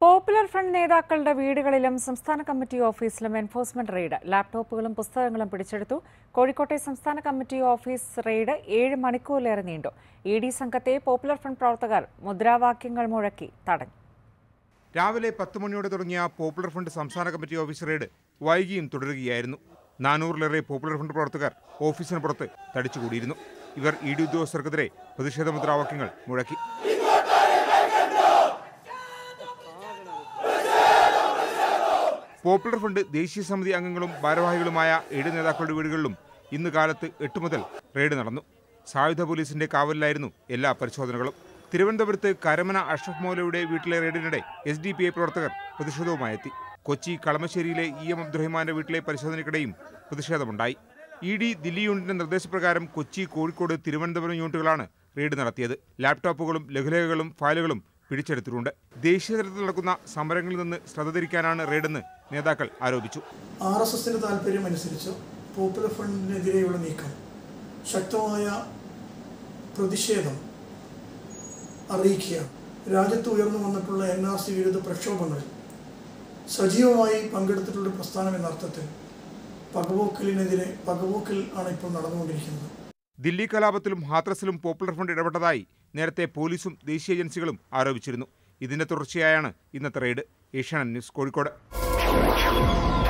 popular front നേതാക്കളുടെ വീടുകളിലും സംസ്ഥാന കമ്മിറ്റി ഓഫീസിലും എൻഫോഴ്സ്മെന്റ് റെയ്ഡ് ലാപ്ടോപ്പുകളും പുസ്തകങ്ങളും പിടിച്ചെടുത്തു കോഴിക്കോട്ടെ സംസ്ഥാന കമ്മിറ്റി ഓഫീസ് റെയ്ഡ് ഏഴ് മണിക്കൂറിലേറെ നീണ്ടു ഇ ഡി സംഘത്തെ പോപ്പുലർ ഫ്രണ്ട് പ്രവർത്തകർ മുദ്രാവാക്യങ്ങൾ മുഴക്കി തടഞ്ഞു രാവിലെ പത്ത് മണിയോടെ തുടങ്ങിയ പോപ്പുലർ ഫ്രണ്ട് സംസ്ഥാന കമ്മിറ്റി ഓഫീസ് റെയ്ഡ് വൈകിയും തുടരുകയായിരുന്നു നാനൂറിലേറെ പോപ്പുലർ ഫ്രണ്ട് പ്രവർത്തകർ ഓഫീസിന് പുറത്ത് തടിച്ചുകൂടിയിരുന്നു ഇവർ ഇ ഡി ഉദ്യോഗസ്ഥർക്കെതിരെ പ്രതിഷേധ മുദ്രാവാക്യങ്ങൾ മുഴക്കി പോപ്പുലർ ഫ്രണ്ട് ദേശീയ സമിതി അംഗങ്ങളും ഭാരവാഹികളുമായ ഏഴ് നേതാക്കളുടെ വീടുകളിലും ഇന്ന് കാലത്ത് എട്ട് മുതൽ റെയ്ഡ് നടന്നു സായുധ പോലീസിന്റെ കാവലിലായിരുന്നു എല്ലാ പരിശോധനകളും തിരുവനന്തപുരത്ത് കരമന അഷ്റഫ് മൗലയുടെ വീട്ടിലെ റെയ്ഡിനിടെ എസ് ഡി പി ഐ പ്രവർത്തകർ പ്രതിഷേധവുമായി എത്തി കൊച്ചി കളമശ്ശേരിയിലെ ഇ എം അബ്ദുറഹിമാന്റെ വീട്ടിലെ പരിശോധനയ്ക്കിടെയും പ്രതിഷേധമുണ്ടായി ഇ ഡി ദില്ലി യൂണിറ്റിന്റെ നിർദ്ദേശപ്രകാരം കൊച്ചി കോഴിക്കോട് തിരുവനന്തപുരം യൂണിറ്റുകളാണ് റെയ്ഡ് നടത്തിയത് ലാപ്ടോപ്പുകളും ലഘുലേഖകളും ഫയലുകളും പിടിച്ചെടുത്തിട്ടുണ്ട് ദേശീയ തലത്തിൽ നടക്കുന്ന സമരങ്ങളിൽ നിന്ന് ശ്രദ്ധ തിരിക്കാനാണ് റെയ്ഡെന്ന് നേതാക്കൾ ആരോപിച്ചു ആർ എസ് എസിൻ്റെ താല്പര്യമനുസരിച്ച് പോപ്പുലർ ഫ്രണ്ടിനെതിരെയുള്ള നീക്കം ശക്തമായ പ്രതിഷേധം അറിയിക്കുക രാജ്യത്ത് ഉയർന്നു വന്നിട്ടുള്ള എൻ ആർ സി വിരുദ്ധ പ്രക്ഷോഭങ്ങളിൽ സജീവമായി പങ്കെടുത്തിട്ടുള്ള ഒരു പ്രസ്ഥാനം എന്ന അർത്ഥത്തിൽ പകപോക്കലിനെതിരെ പകപോക്കൽ ആണ് ഇപ്പോൾ നടന്നുകൊണ്ടിരിക്കുന്നത് ദില്ലി കലാപത്തിലും ഹാത്രസിലും പോപ്പുലർ ഫ്രണ്ട് ഇടപെട്ടതായി നേരത്തെ പോലീസും ദേശീയ ഏജൻസികളും ആരോപിച്ചിരുന്നു ഇതിന്റെ തുടർച്ചയായാണ് ഇന്നത്തെ റെയ്ഡ് ഏഷ്യാനെറ്റ് ന്യൂസ് കോഴിക്കോട്